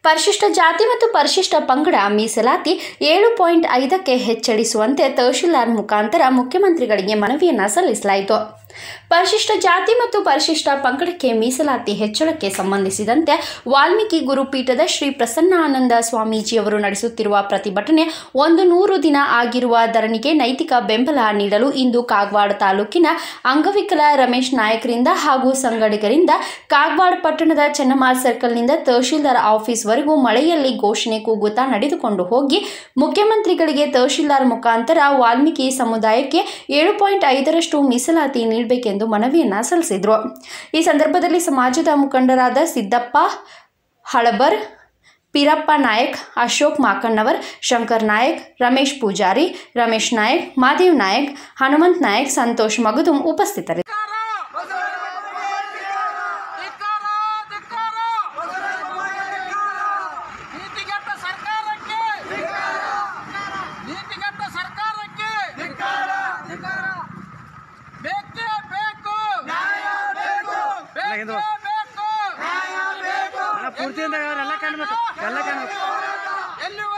ಪರಿಶಿಷ್ಟ ಜಾತಿ ಮತ್ತು ಪರಿಶಿಷ್ಟ ಪಂಗಡ ಮೀಸಲಾತಿ ಏಳು ಪಾಯಿಂಟ್ ಐದಕ್ಕೆ ಹೆಚ್ಚಳಿಸುವಂತೆ ತಹಶೀಲ್ದಾರ್ ಮುಖಾಂತರ ಮುಖ್ಯಮಂತ್ರಿಗಳಿಗೆ ಮನವಿಯನ್ನು ಸಲ್ಲಿಸಲಾಯಿತು ಪರಿಶಿಷ್ಟ ಜಾತಿ ಮತ್ತು ಪರಿಶಿಷ್ಟ ಪಂಗಡಕ್ಕೆ ಮೀಸಲಾತಿ ಹೆಚ್ಚಳಕ್ಕೆ ಸಂಬಂಧಿಸಿದಂತೆ ವಾಲ್ಮೀಕಿ ಗುರುಪೀಠದ ಶ್ರೀ ಪ್ರಸನ್ನಾನಂದ ಸ್ವಾಮೀಜಿಯವರು ನಡೆಸುತ್ತಿರುವ ಪ್ರತಿಭಟನೆ ಒಂದು ನೂರು ದಿನ ಆಗಿರುವ ಧರಣಿಗೆ ನೈತಿಕ ಬೆಂಬಲ ನೀಡಲು ಇಂದು ಕಾಗವಾಡ ತಾಲೂಕಿನ ಅಂಗವಿಕಲ ರಮೇಶ್ ನಾಯಕರಿಂದ ಹಾಗೂ ಸಂಘಟಕರಿಂದ ಕಾಗವಾಡ ಪಟ್ಟಣದ ಚೆನ್ನಮ್ಮ ಸರ್ಕಲ್ನಿಂದ ತಹಶೀಲ್ದಾರ್ ಆಫೀಸ್ವರೆಗೂ ಮಳೆಯಲ್ಲಿ ಘೋಷಣೆ ಕೂಗುತ್ತಾ ನಡೆದುಕೊಂಡು ಹೋಗಿ ಮುಖ್ಯಮಂತ್ರಿಗಳಿಗೆ ತಹಶೀಲ್ದಾರ್ ಮುಖಾಂತರ ವಾಲ್ಮೀಕಿ ಸಮುದಾಯಕ್ಕೆ ಏಳು ಪಾಯಿಂಟ್ ಐದರಷ್ಟು ಮೀಸಲಾತಿ ನೀಡಬೇಕೆಂದು ಮನವಿಯನ್ನ ಸಲ್ಲಿಸಿದರು ಈ ಸಂದರ್ಭದಲ್ಲಿ ಸಮಾಜದ ಮುಖಂಡರಾದ ಸಿದ್ದಪ್ಪ ಹಳಬರ್ ಪೀರಪ್ಪ ನಾಯಕ್ ಅಶೋಕ್ ಮಾಕಣ್ಣವರ್ ಶಂಕರ್ ನಾಯಕ್ ರಮೇಶ್ ಪೂಜಾರಿ ರಮೇಶ್ ನಾಯಕ್ ಮಾದೇವ್ ನಾಯಕ್ ಹನುಮಂತ್ ನಾಯಕ್ ಸಂತೋಷ್ ಮಗದುಂ ಉಪಸ್ಥಿತರಿದ್ದರು ಧಿಕ್ಕಾರ ಧಿಕ್ಕಾರ ನೀತಿಗೆಟ್ಟ ಸರ್ಕಾರಕ್ಕೆ ನೀತಿಗೆಟ್ಟ ಸರ್ಕಾರಕ್ಕೆ ಬೇಕೇ ಬೇಕು ಬೇಕೇ ಬೇಕು ಪೂರ್ತಿಯಿಂದ ಎಲ್ಲ ಕಾಣ್ಬೇಕು ಎಲ್ಲ ಕಾಣ್ಬೇಕು ಎಲ್ಲಿವರೆಗೂ